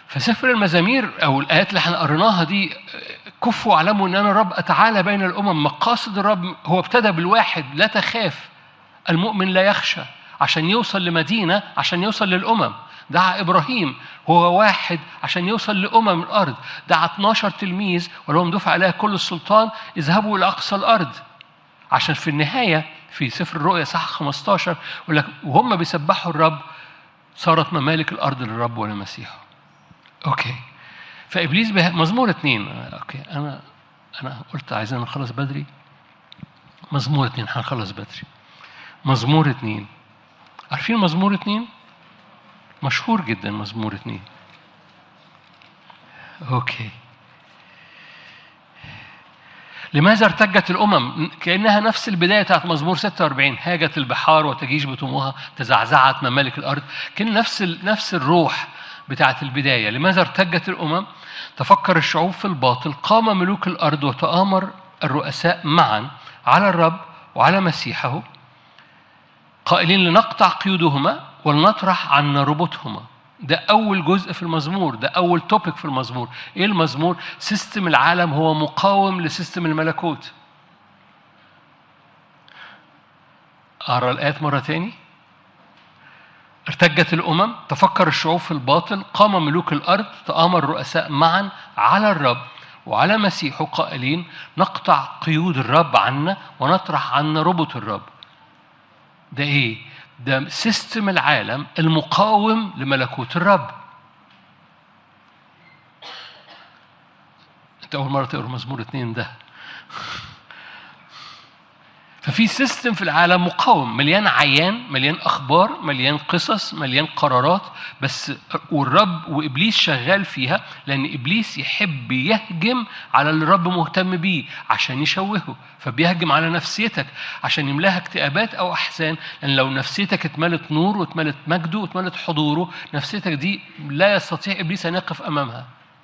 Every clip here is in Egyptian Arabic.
فسفر المزامير او الايات اللي احنا قريناها دي كفوا واعلموا ان انا الرب اتعالى بين الامم مقاصد الرب هو ابتدى بالواحد لا تخاف المؤمن لا يخشى عشان يوصل لمدينه عشان يوصل للامم دعا ابراهيم هو واحد عشان يوصل لامم الارض دعا 12 تلميذ ولهم دفع عليها كل السلطان اذهبوا الى اقصى الارض عشان في النهايه في سفر الرؤيا صح 15 يقول لك وهم بيسبحوا الرب صارت ممالك الارض للرب ولمسيحه اوكي فابليس به... مزمور اثنين اوكي انا انا قلت عايزين نخلص بدري مزمور اثنين هنخلص بدري مزمور اثنين عارفين مزمور اثنين مشهور جدا مزمور اثنين اوكي لماذا ارتجت الامم كانها نفس البدايه بتاعت مزمور 46 هاجت البحار وتجيش بطموها تزعزعت ممالك الارض كان نفس ال... نفس الروح بتاعت البدايه لماذا ارتجت الامم تفكر الشعوب في الباطل قام ملوك الارض وتامر الرؤساء معا على الرب وعلى مسيحه قائلين لنقطع قيودهما ولنطرح عنا ربطهما ده أول جزء في المزمور ده أول توبيك في المزمور إيه المزمور؟ سيستم العالم هو مقاوم لسيستم الملكوت أقرأ الآيات مرة تاني ارتجت الأمم تفكر الشعوب في الباطل قام ملوك الأرض تآمر الرؤساء معا على الرب وعلى مسيحه قائلين نقطع قيود الرب عنا ونطرح عنا ربط الرب ده ايه ده سيستم العالم المقاوم لملكوت الرب انت اول مره تقرا مزمور اتنين ده ففي سيستم في العالم مقاوم مليان عيان مليان اخبار مليان قصص مليان قرارات بس والرب وابليس شغال فيها لان ابليس يحب يهجم على اللي الرب مهتم بيه عشان يشوهه فبيهجم على نفسيتك عشان يملاها اكتئابات او احزان لان لو نفسيتك اتملت نور واتملت مجده واتملت حضوره نفسيتك دي لا يستطيع ابليس ان يقف امامها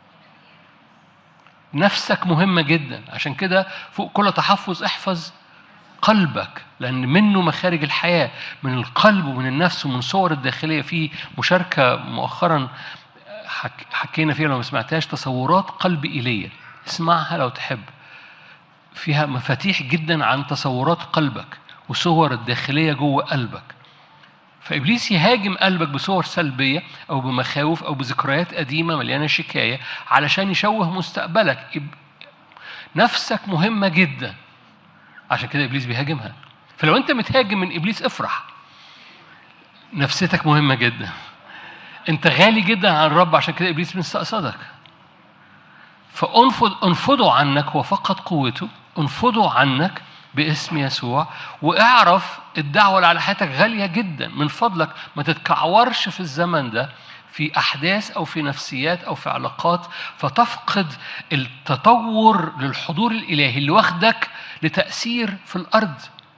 نفسك مهمه جدا عشان كده فوق كل تحفظ احفظ قلبك لأن منه مخارج الحياة من القلب ومن النفس ومن صور الداخلية في مشاركة مؤخرا حك حكينا فيها لو ما سمعتهاش تصورات قلب إيليا اسمعها لو تحب فيها مفاتيح جدا عن تصورات قلبك وصور الداخلية جوه قلبك فإبليس يهاجم قلبك بصور سلبية أو بمخاوف أو بذكريات قديمة مليانة شكاية علشان يشوه مستقبلك نفسك مهمة جدا عشان كده ابليس بيهاجمها فلو انت متهاجم من ابليس افرح نفسيتك مهمه جدا انت غالي جدا عن الرب عشان كده ابليس مستقصدك فانفض انفضوا عنك هو فقط قوته انفضوا عنك باسم يسوع واعرف الدعوه اللي على حياتك غاليه جدا من فضلك ما تتكعورش في الزمن ده في احداث او في نفسيات او في علاقات فتفقد التطور للحضور الالهي اللي واخدك لتاثير في الارض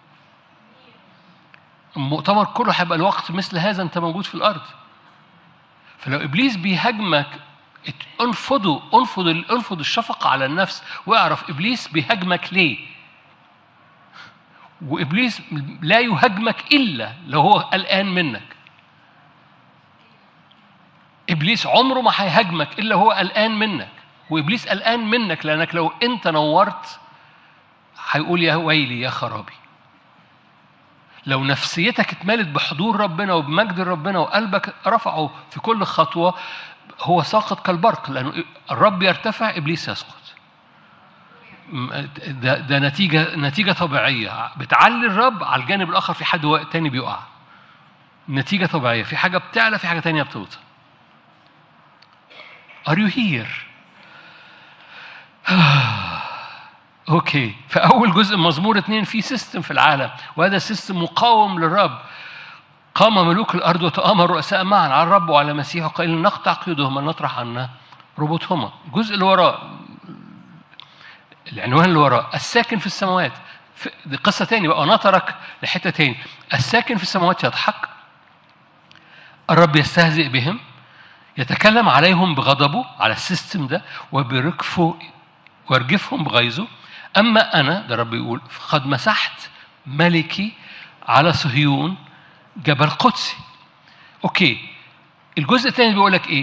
المؤتمر كله هيبقى الوقت مثل هذا انت موجود في الارض فلو ابليس بيهاجمك انفضوا انفض انفض الشفقه على النفس واعرف ابليس بيهاجمك ليه وابليس لا يهاجمك الا لو هو قلقان منك ابليس عمره ما هيهاجمك الا هو قلقان منك وابليس قلقان منك لانك لو انت نورت هيقول يا ويلي يا خرابي لو نفسيتك اتملت بحضور ربنا وبمجد ربنا وقلبك رفعه في كل خطوه هو ساقط كالبرق لانه الرب يرتفع ابليس يسقط ده, ده نتيجه نتيجه طبيعيه بتعلي الرب على الجانب الاخر في حد تاني بيقع نتيجه طبيعيه في حاجه بتعلى في حاجه تانيه بتوطى Are you here? اوكي فاول جزء مزمور اثنين في سيستم في العالم وهذا سيستم مقاوم للرب قام ملوك الارض وتامر رؤساء معا على الرب وعلى مسيحه قائل نقطع قيودهما نطرح عنا ربطهما الجزء اللي وراه العنوان اللي وراه الساكن في السماوات دي قصه تاني بقى نطرك لحته تاني الساكن في السماوات يضحك الرب يستهزئ بهم يتكلم عليهم بغضبه على السيستم ده وبركفه ويرجفهم بغيظه اما انا ده رب يقول قد مسحت ملكي على صهيون جبل قدسي اوكي الجزء الثاني بيقول لك ايه